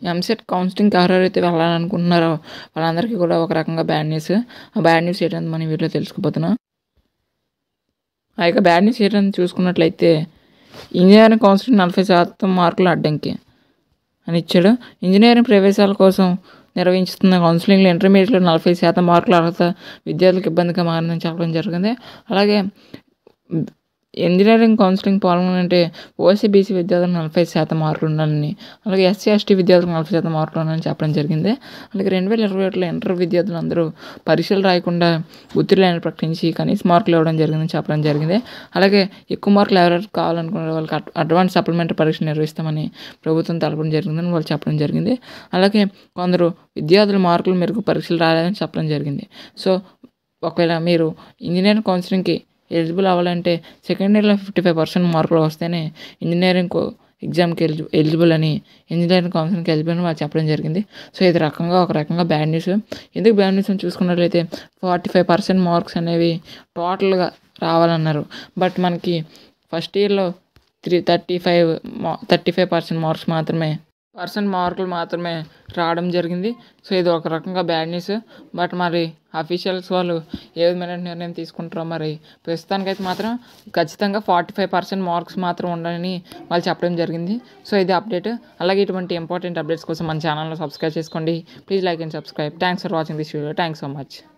ఎంసెట్ కౌన్సిలింగ్కి ఎవరెవరైతే వెళ్ళాలనుకుంటున్నారో వాళ్ళందరికీ కూడా ఒక రకంగా బ్యాడ్ న్యూస్ ఆ బ్యాడ్ న్యూస్ ఏంటంటే మనం ఈ వీడియోలో తెలుసుకోబోతున్నాం ఆ యొక్క బ్యాడ్ న్యూస్ ఏంటని చూసుకున్నట్లయితే ఇంజనీరింగ్ కౌన్సిలింగ్ నలభై శాతం మార్కులు అడ్డంకి అని ఇచ్చాడు ఇంజనీరింగ్ ప్రవేశాల కోసం నిర్వహిస్తున్న కౌన్సిలింగ్లో ఇంటర్మీడియట్లో నలభై శాతం మార్కుల అర్హత విద్యార్థులకు ఇబ్బందిగా మారిందని చెప్పడం జరిగింది అలాగే ఇంజనీరింగ్ కౌన్సిలింగ్ పాల్గొనాలంటే ఓసీ బీసీ విద్యార్థులకు నలభై శాతం మార్కులు ఉండాలని అలాగే ఎస్సీ ఎస్టీ విద్యార్థులకు నలభై శాతం మార్కులు ఉండాలని చెప్పడం జరిగింది అలాగే రెండు వేల ఇరవై ఒకటిలో ఇంటర్ విద్యార్థులు అందరూ పరీక్షలు రాయకుండా ఉత్తీర్ణులైన ప్రకటించి కనీస మార్కులు ఇవ్వడం జరిగిందని చెప్పడం జరిగింది అలాగే ఎక్కువ మార్కులు ఎవరెవరు కావాలనుకున్న వాళ్ళకి అడ్- అడ్వాన్స్ సప్లిమెంటరీ పరీక్ష నిర్వహిస్తామని ప్రభుత్వం తెలపడం జరిగిందని వాళ్ళు చెప్పడం జరిగింది అలాగే కొందరు విద్యార్థుల మార్కులు మెరుగు పరీక్షలు రాలేదని చెప్పడం జరిగింది సో ఒకవేళ మీరు ఇంజనీరింగ్ కౌన్సిలింగ్కి ఎలిజిబుల్ అవ్వాలంటే సెకండ్ ఇయర్లో ఫిఫ్టీ ఫైవ్ పర్సెంట్ మార్కులు వస్తేనే ఇంజనీరింగ్ ఎగ్జామ్కి ఎలిజి ఎలిజిబుల్ అని ఇంజనీరింగ్ కౌన్సిలింగ్కి ఎలిజిబుల్ అని వాళ్ళు చెప్పడం జరిగింది సో ఇది రకంగా ఒక రకంగా బ్యాడ్ న్యూస్ ఎందుకు బ్యాడ్ న్యూస్ అని చూసుకున్నట్లయితే ఫార్టీ ఫైవ్ పర్సెంట్ మార్క్స్ అనేవి టోటల్గా రావాలన్నారు బట్ మనకి ఫస్ట్ ఇయర్లో three thirty five thirty five percent marks మాత్రమే పర్సెంట్ మార్కులు మాత్రమే రావడం జరిగింది సో ఇది ఒక రకంగా బ్యాడ్ న్యూస్ బట్ మరి అఫీషియల్స్ వాళ్ళు ఏ విధమైన నిర్ణయం తీసుకుంటారో మరి ప్రస్తుతానికైతే మాత్రం ఖచ్చితంగా ఫార్టీ ఫైవ్ పర్సెంట్ మార్క్స్ మాత్రం ఉండాలని వాళ్ళు చెప్పడం జరిగింది సో ఇది అప్డేట్ అలాగే ఇటువంటి ఇంపార్టెంట్ అప్డేట్స్ కోసం మన ఛానల్లో సబ్స్క్రైబ్ చేసుకోండి please like and subscribe thanks for watching this video thanks so much